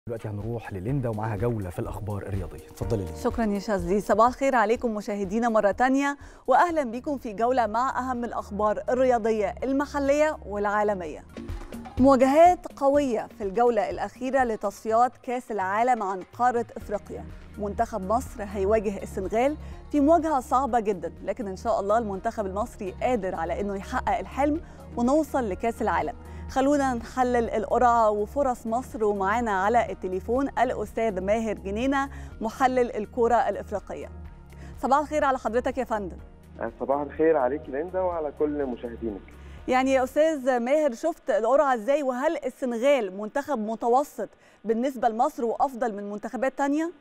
دلوقتي هنروح لليندا ومعاها جولة في الأخبار الرياضية اتفضلي ليندا شكرا يا شاذلي صباح الخير عليكم مشاهدينا مرة تانية وأهلا بكم في جولة مع أهم الأخبار الرياضية المحلية والعالمية مواجهات قوية في الجولة الأخيرة لتصفيات كأس العالم عن قارة إفريقيا منتخب مصر هيواجه السنغال في مواجهة صعبة جدا لكن إن شاء الله المنتخب المصري قادر على أنه يحقق الحلم ونوصل لكأس العالم خلونا نحلل القرعة وفرص مصر ومعانا على التليفون الأستاذ ماهر جنينة محلل الكرة الإفريقية صباح الخير على حضرتك يا فندم صباح الخير عليك ليندا وعلى كل مشاهدينك يعني يا أستاذ ماهر شفت القرعة إزاي وهل السنغال منتخب متوسط بالنسبة لمصر وأفضل من منتخبات تانية؟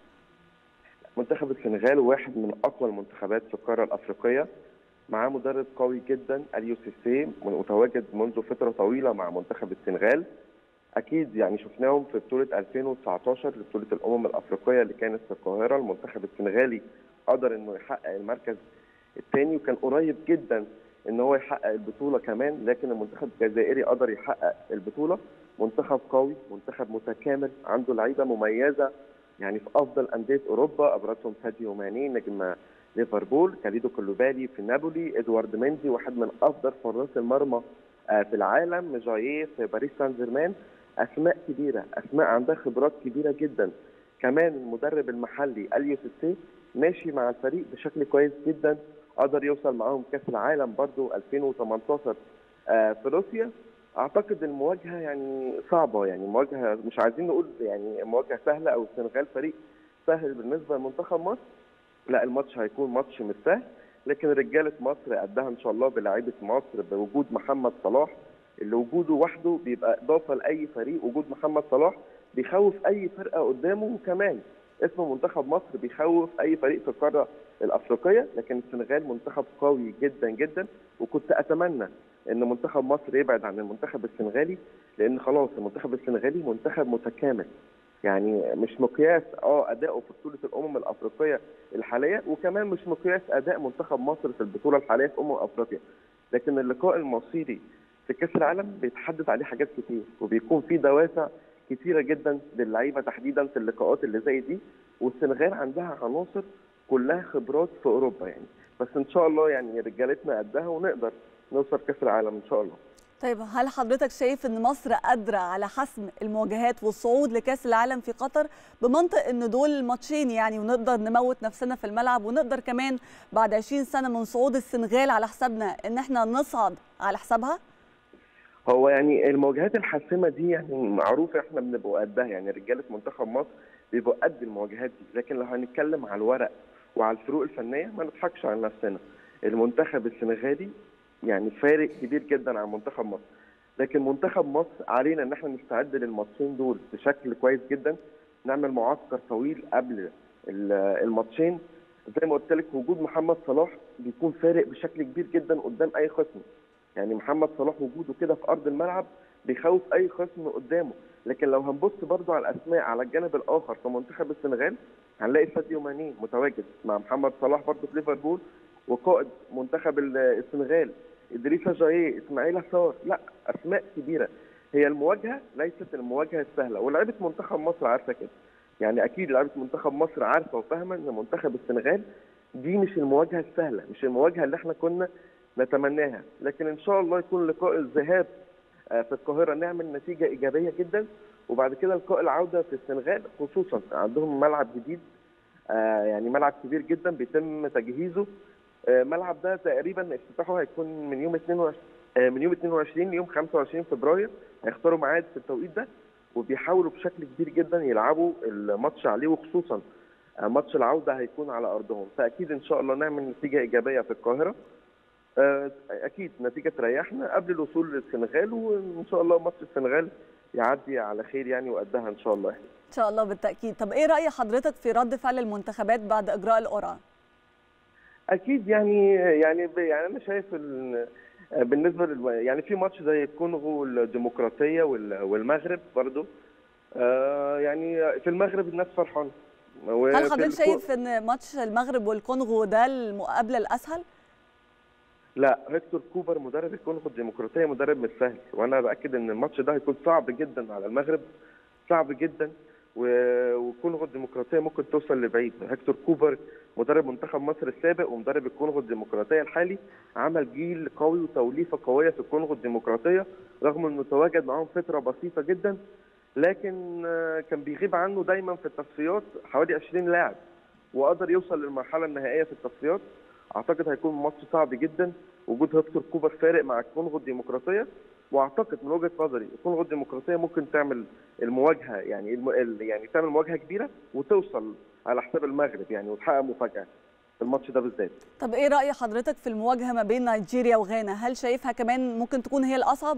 منتخب السنغال واحد من أقوى المنتخبات في القارة الأفريقية معاه مدرب قوي جدا اليو سيسي متواجد منذ فتره طويله مع منتخب السنغال اكيد يعني شفناهم في بطوله 2019 بطوله الامم الافريقيه اللي كانت في القاهره المنتخب السنغالي قدر انه يحقق المركز الثاني وكان قريب جدا ان هو يحقق البطوله كمان لكن المنتخب الجزائري قدر يحقق البطوله منتخب قوي منتخب متكامل عنده لعيبه مميزه يعني في افضل انديه اوروبا ابرزهم ساديو ماني نجم ليفربول كاليدو كولوبالي في نابولي ادوارد ميندي واحد من افضل حراس المرمى في العالم جاييه في باريس سان جيرمان اسماء كبيره اسماء عندها خبرات كبيره جدا كمان المدرب المحلي اليو سيسي ماشي مع الفريق بشكل كويس جدا قدر يوصل معاهم كاس العالم برضو 2018 في روسيا اعتقد المواجهه يعني صعبه يعني مواجهه مش عايزين نقول يعني مواجهه سهله او السنغال فريق سهل بالنسبه لمنتخب مصر لا الماتش هيكون ماتش مش سهل لكن رجاله مصر قدها ان شاء الله بلاعيبه مصر بوجود محمد صلاح اللي وجوده وحده بيبقى اضافه لاي فريق وجود محمد صلاح بيخوف اي فرقه قدامه وكمان اسم منتخب مصر بيخوف اي فريق في القاره الافريقيه لكن السنغال منتخب قوي جدا جدا وكنت اتمنى ان منتخب مصر يبعد عن المنتخب السنغالي لان خلاص المنتخب السنغالي منتخب متكامل يعني مش مقياس اه اداؤه في بطوله الامم الافريقيه الحاليه وكمان مش مقياس اداء منتخب مصر في البطوله الحاليه في امم افريقيا لكن اللقاء المصيري في كاس العالم بيتحدد عليه حاجات كتير وبيكون في دوافع كتيره جدا للعيبه تحديدا في اللقاءات اللي زي دي والسنغال عندها عناصر كلها خبرات في اوروبا يعني بس ان شاء الله يعني رجالتنا قدها ونقدر نوصل كاس العالم ان شاء الله طيب هل حضرتك شايف ان مصر قادره على حسم المواجهات والصعود لكاس العالم في قطر بمنطق ان دول ماتشين يعني ونقدر نموت نفسنا في الملعب ونقدر كمان بعد 20 سنه من صعود السنغال على حسابنا ان احنا نصعد على حسابها؟ هو يعني المواجهات الحاسمه دي يعني معروف احنا بنبقى قدها يعني رجاله منتخب مصر بيبقوا قد المواجهات دي لكن لو هنتكلم على الورق وعلى الفروق الفنيه ما نضحكش على نفسنا المنتخب السنغالي يعني فارق كبير جدا عن منتخب مصر لكن منتخب مصر علينا ان احنا نستعد للماتشين دول بشكل كويس جدا نعمل معسكر طويل قبل الماتشين زي ما قلت لك وجود محمد صلاح بيكون فارق بشكل كبير جدا قدام اي خصم يعني محمد صلاح وجوده كده في ارض الملعب بيخوف اي خصم قدامه لكن لو هنبص برضو على الاسماء على الجانب الاخر في منتخب السنغال هنلاقي ساديو ماني متواجد مع محمد صلاح برضو في ليفربول وقائد منتخب السنغال ادريسا جايه اسماعيل صار لا اسماء كبيره هي المواجهه ليست المواجهه السهله ولاعيبه منتخب مصر عارفه كده يعني اكيد لعيبه منتخب مصر عارفه وفاهمه ان منتخب السنغال دي مش المواجهه السهله مش المواجهه اللي احنا كنا نتمناها لكن ان شاء الله يكون لقاء الذهاب في القاهره نعمل نتيجه ايجابيه جدا وبعد كده لقاء العوده في السنغال خصوصا عندهم ملعب جديد يعني ملعب كبير جدا بيتم تجهيزه الملعب ده تقريبا افتتاحه هيكون من يوم 22 من يوم 22 ليوم 25 فبراير هيختاروا ميعاد في التوقيت ده وبيحاولوا بشكل كبير جدا يلعبوا الماتش عليه وخصوصا ماتش العوده هيكون على ارضهم فاكيد ان شاء الله نعمل نتيجه ايجابيه في القاهره اكيد نتيجه تريحنا قبل الوصول للسنغال وان شاء الله ماتش السنغال يعدي على خير يعني وقدها ان شاء الله ان شاء الله بالتاكيد طب ايه راي حضرتك في رد فعل المنتخبات بعد اجراء القرعه اكيد يعني يعني يعني انا شايف بالنسبه لل يعني في ماتش زي الكونغو والديمقراطيه والمغرب برضو يعني في المغرب الناس فرحانه هل حضرتك شايف ان ماتش المغرب والكونغو ده المقابله الاسهل؟ لا هيكتور كوبر مدرب الكونغو الديمقراطيه مدرب مش سهل وانا باكد ان الماتش ده هيكون صعب جدا على المغرب صعب جدا و- والكونغو الديمقراطيه ممكن توصل لبعيد هيكتور كوبر مدرب منتخب مصر السابق ومدرب الكونغو الديمقراطيه الحالي عمل جيل قوي وتوليفه قويه في الكونغو الديمقراطيه رغم انه تواجد معاهم فتره بسيطه جدا لكن آه، كان بيغيب عنه دايما في التصفيات حوالي 20 لاعب وقدر يوصل للمرحله النهائيه في التصفيات اعتقد هيكون ماتش صعب جدا وجود هيكتور كوبر فارق مع الكونغو الديمقراطيه واعتقد من وجهه نظري الكونغو الديمقراطيه ممكن تعمل المواجهه يعني الم... ال- يعني تعمل مواجهه كبيره وتوصل على حساب المغرب يعني وتحقق مفاجاه في الماتش ده بالذات طب ايه راي حضرتك في المواجهه ما بين نيجيريا وغانا هل شايفها كمان ممكن تكون هي الاصعب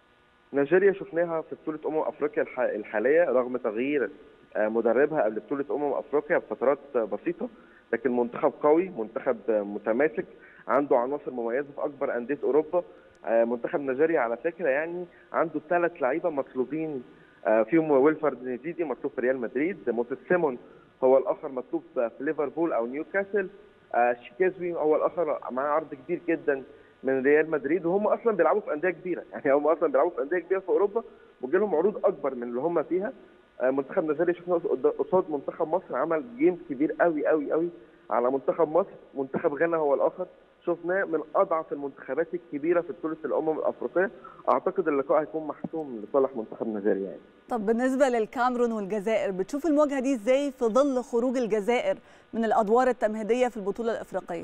نيجيريا شفناها في بطوله امم افريقيا الح... الحاليه رغم تغيير آه، مدربها قبل بطوله امم افريقيا بفترات آه، بسيطه لكن منتخب قوي منتخب آه، متماسك عنده عناصر مميزه في اكبر انديه اوروبا آه، منتخب نيجيريا على فكره يعني عنده ثلاث لعيبه مطلوبين آه، فيهم ويلفرد نزيدي مطلوب في ريال مدريد موسيس سيمون هو الاخر مطلوب في ليفربول او نيوكاسل آه، شيكازوي هو الاخر معاه عرض كبير جدا من ريال مدريد وهم اصلا بيلعبوا في انديه كبيره يعني هم اصلا بيلعبوا في انديه كبيره في اوروبا وجي لهم عروض اكبر من اللي هم فيها آه، منتخب نيجيريا شفنا قد- قصاد منتخب مصر عمل جيم كبير قوي قوي قوي على منتخب مصر منتخب غانا هو الاخر شفناه من اضعف المنتخبات الكبيره في بطوله الامم الافريقيه اعتقد اللقاء هيكون محسوم لصالح منتخب نيجيريا يعني طب بالنسبه للكاميرون والجزائر بتشوف المواجهه دي ازاي في ظل خروج الجزائر من الادوار التمهيديه في البطوله الافريقيه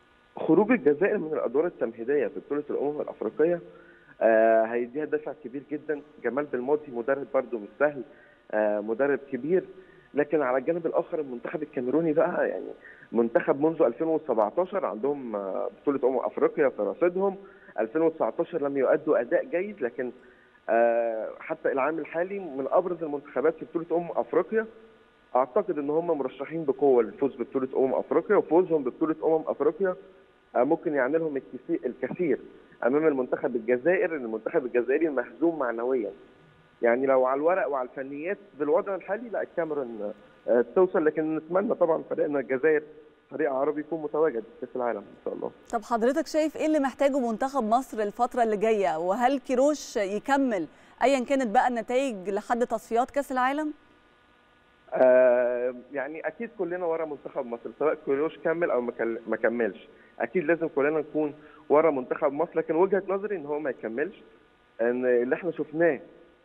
خروج الجزائر من الادوار التمهيديه في بطوله الامم الافريقيه آه هيديها دافع كبير جدا جمال بالماضي مدرب برده مش سهل آه مدرب كبير لكن على الجانب الاخر المنتخب الكاميروني بقى يعني منتخب منذ 2017 عندهم آه بطوله امم افريقيا في رصيدهم 2019 لم يؤدوا اداء جيد لكن آه حتى العام الحالي من ابرز المنتخبات في بطوله امم افريقيا اعتقد ان هم مرشحين بقوه للفوز ببطوله امم افريقيا وفوزهم ببطوله امم افريقيا آه، ممكن يعني لهم الكثير الكثير امام المنتخب الجزائر المنتخب الجزائري مهزوم معنويا يعني لو على الورق وعلى الفنيات بالوضع الحالي لا الكاميرون آه، توصل لكن نتمنى طبعا فريقنا الجزائر فريق عربي يكون متواجد في كاس العالم ان شاء الله طب حضرتك شايف ايه اللي محتاجه منتخب مصر الفتره اللي جايه وهل كيروش يكمل ايا كانت بقى النتائج لحد تصفيات كاس العالم آه يعني اكيد كلنا ورا منتخب مصر سواء كيروش كمل او ما كل- ما كملش اكيد لازم كلنا نكون ورا منتخب مصر لكن وجهه نظري ان هو ما يكملش ان اللي احنا شفناه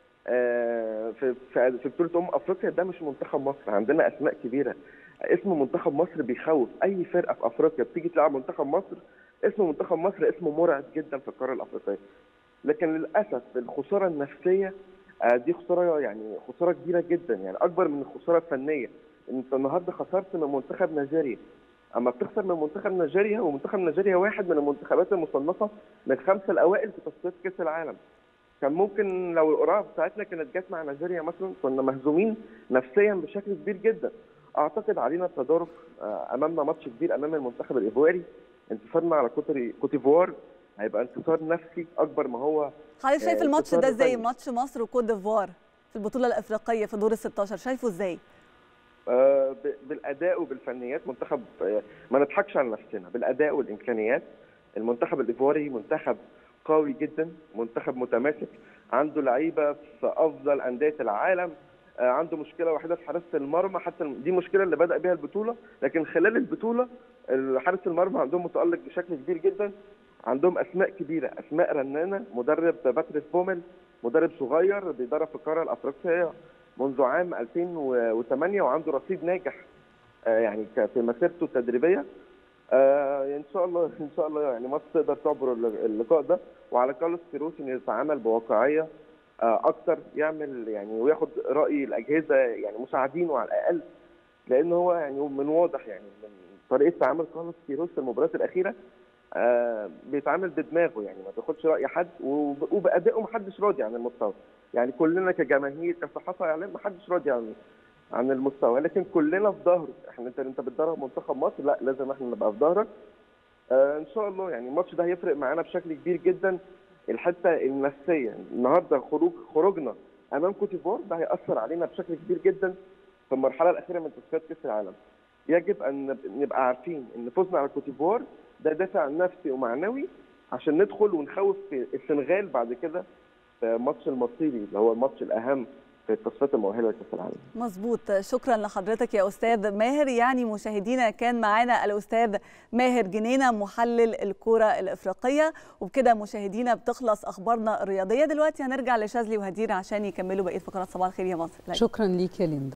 آه، في في في بطوله امم افريقيا ده مش منتخب مصر عندنا اسماء كبيره اسم منتخب مصر بيخوف اي فرقه في افريقيا بتيجي تلعب منتخب مصر اسم منتخب مصر اسمه مرعب جدا في القاره الافريقيه لكن للاسف الخساره النفسيه آه، دي خساره يعني خساره كبيره جدا يعني اكبر من الخساره الفنيه انت النهارده خسرت من منتخب نيجيريا اما بتخسر من منتخب نيجيريا ومنتخب نيجيريا واحد من المنتخبات المصنفه من الخمسه الاوائل في تصفيات كاس العالم كان ممكن لو القرعه بتاعتنا كانت جت مع نيجيريا مثلا كنا مهزومين نفسيا بشكل كبير جدا اعتقد علينا التدارك آه، امامنا ماتش كبير امام المنتخب الايفواري انتصارنا على كوتري- كوتيفوار هيبقى انتصار نفسي اكبر ما هو حضرتك شايف آه، الماتش ده انتصار ازاي فني. ماتش مصر وكوت ديفوار في البطوله الافريقيه في دور ال 16 شايفه ازاي آه، ب- بالاداء وبالفنيات منتخب آه، ما نضحكش على نفسنا بالاداء والامكانيات المنتخب الايفواري منتخب قوي جدا منتخب متماسك عنده لعيبه في افضل انديه العالم آه، عنده مشكله واحده في حراسه المرمى حتى الم- دي المشكله اللي بدا بها البطوله لكن خلال البطوله ال- حارس المرمى عندهم متالق بشكل كبير جدا عندهم اسماء كبيره اسماء رنانه مدرب باتريس بومل مدرب صغير بيدرب في القاره الافريقيه منذ عام 2008 وعنده رصيد ناجح آه، يعني ك- في مسيرته التدريبيه آه، ان شاء الله ان شاء الله يعني مصر تقدر تعبر الل- اللقاء ده وعلى كارلوس كيروش انه يتعامل بواقعيه آه، اكتر يعمل يعني وياخد راي الاجهزه يعني مساعدينه على الاقل لان هو يعني من واضح يعني من طريقه تعامل كارلوس كيروش في المباريات الاخيره آه، بيتعامل بدماغه يعني ما بياخدش راي حد وب- وبادائه ما حدش راضي عن المستوى يعني كلنا كجماهير كصحافه اعلام ما حدش راضي عن عن المستوى لكن كلنا في ظهره احنا انت انت بتدرب منتخب مصر لا لازم احنا نبقى في ظهرك آه ان شاء الله يعني الماتش ده هيفرق معانا بشكل كبير جدا الحته النفسيه النهارده خروج خروجنا امام كوتيفوار ده هياثر علينا بشكل كبير جدا في المرحله الاخيره من تصفيات كاس العالم يجب ان نب- نبقى عارفين ان فوزنا على كوتيفوار ده دافع نفسي ومعنوي عشان ندخل ونخوف في السنغال بعد كده في ماتش المصيري اللي هو الماتش الاهم في التصفيات المؤهله لكاس العالم. مظبوط شكرا لحضرتك يا استاذ ماهر يعني مشاهدينا كان معانا الاستاذ ماهر جنينه محلل الكره الافريقيه وبكده مشاهدينا بتخلص اخبارنا الرياضيه دلوقتي هنرجع لشاذلي وهدير عشان يكملوا بقيه فقرات صباح الخير يا مصر شكرا ليك يا ليندا